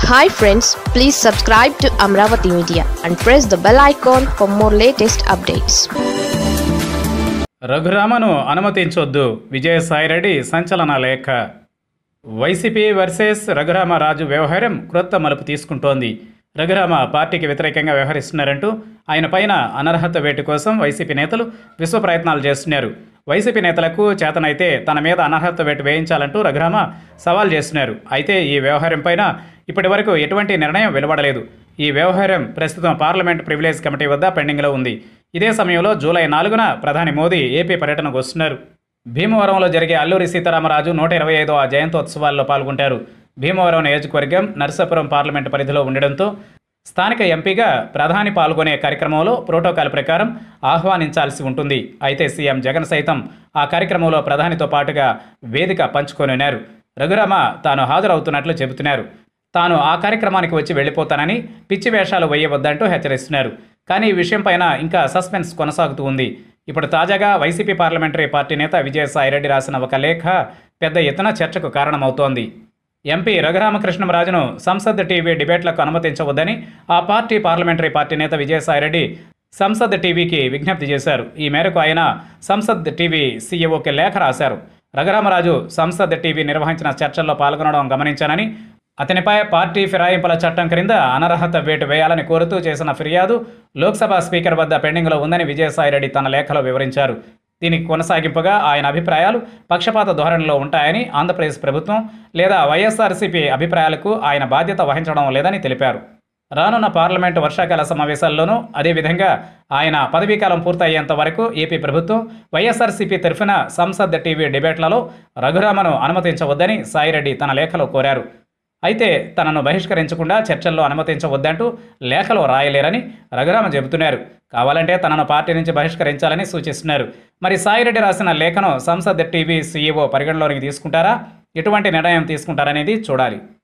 hi friends please subscribe to Amaravati media and press the bell icon for more latest updates రఘురామను అనుమతించొద్దు విజయసాయిరెడ్డి సంచలన లేఖ YCP versus Raghurama Raju వ్యవహారం క్రొత్త మలుపు తీసుకుంటోంది రఘురామ పార్టీకి వ్యతిరేకంగా వ్యవహరిస్తున్నారంటూ ఆయన పైన అనర్హత వేటు కోసం వైసీపీ నేతలు విశ్వ ప్రయత్నాలు చేస్తున్నారు వైసీపీ నేతలకు చేతనైతే తన మీద అనర్హత వేటు వేయించాలంటూ రఘురామ సవాల్ చేస్తున్నారు అయితే ఈ వ్యవహారం పైన ఇప్పటి వరకు ఎటువంటి నిర్ణయం వెలువడలేదు ఈ వ్యవహారం ప్రస్తుతం పార్లమెంట్ ప్రివిలేజ్ కమిటీ వద్ద పెండింగ్లో ఉంది ఇదే సమయంలో జూలై నాలుగున ప్రధాని మోదీ ఏపీ పర్యటనకు వస్తున్నారు భీమవరంలో జరిగే అల్లూరి సీతారామరాజు నూట ఇరవై ఐదవ జయంతోత్సవాల్లో పాల్గొంటారు భీమవరం నియోజకవర్గం నరసాపురం పార్లమెంటు పరిధిలో ఉండడంతో స్థానిక ఎంపీగా ప్రధాని పాల్గొనే కార్యక్రమంలో ప్రోటోకాల్ ప్రకారం ఆహ్వానించాల్సి ఉంటుంది అయితే సీఎం జగన్ సైతం ఆ కార్యక్రమంలో ప్రధానితో పాటుగా వేదిక పంచుకొనున్నారు రఘురామ తాను హాజరవుతున్నట్లు చెబుతున్నారు తాను ఆ కార్యక్రమానికి వచ్చి వెళ్ళిపోతానని పిచ్చి వేషాలు వేయవద్దంటూ హెచ్చరిస్తున్నారు కానీ ఈ విషయంపైన ఇంకా సస్పెన్స్ కొనసాగుతూ ఉంది ఇప్పుడు తాజాగా వైసీపీ పార్లమెంటరీ పార్టీ నేత విజయసాయిరెడ్డి రాసిన ఒక లేఖ పెద్ద ఎత్తున చర్చకు కారణమవుతోంది ఎంపీ రఘురామకృష్ణరాజును సంసద్ టీవీ డిబేట్లకు అనుమతించవద్దని ఆ పార్టీ పార్లమెంటరీ పార్టీ నేత విజయసాయిరెడ్డి సంసద్ టీవీకి విజ్ఞప్తి చేశారు ఈ మేరకు ఆయన సంసద్ టీవీ సీఈఓకి లేఖ రాశారు రఘురామరాజు సంసద్ టీవీ నిర్వహించిన చర్చల్లో పాల్గొనడం గమనించానని అతనిపై పార్టీ ఫిరాయింపుల చట్టం క్రింద అనర్హత వేటు వేయాలని కోరుతూ చేసిన ఫిర్యాదు లోక్సభ స్పీకర్ వద్ద పెండింగ్లో ఉందని విజయసాయిరెడ్డి తన లేఖలో వివరించారు దీనికి కొనసాగింపుగా ఆయన అభిప్రాయాలు పక్షపాత ధోరణిలో ఉంటాయని ఆంధ్రప్రదేశ్ ప్రభుత్వం లేదా వైఎస్ఆర్సీపీ అభిప్రాయాలకు ఆయన బాధ్యత వహించడం లేదని తెలిపారు రానున్న పార్లమెంటు వర్షాకాల సమావేశాల్లోనూ అదేవిధంగా ఆయన పదవీకాలం పూర్తయ్యేంత వరకు ఏపీ ప్రభుత్వం వైఎస్ఆర్సీపీ తరఫున సంసద్ టీవీ డిబేట్లలో రఘురామను అనుమతించవద్దని సాయిరెడ్డి తన లేఖలో కోరారు అయితే తనను బహిష్కరించకుండా చర్చల్లో అనుమతించవద్దంటూ లేఖలో రాయలేరని రఘురామ చెబుతున్నారు కావాలంటే తనను పార్టీ నుంచి బహిష్కరించాలని సూచిస్తున్నారు మరి సాయిరెడ్డి రాసిన లేఖను సంసద్ టీవీ సీఈఓ పరిగణలోనికి తీసుకుంటారా ఎటువంటి నిర్ణయం తీసుకుంటారనేది చూడాలి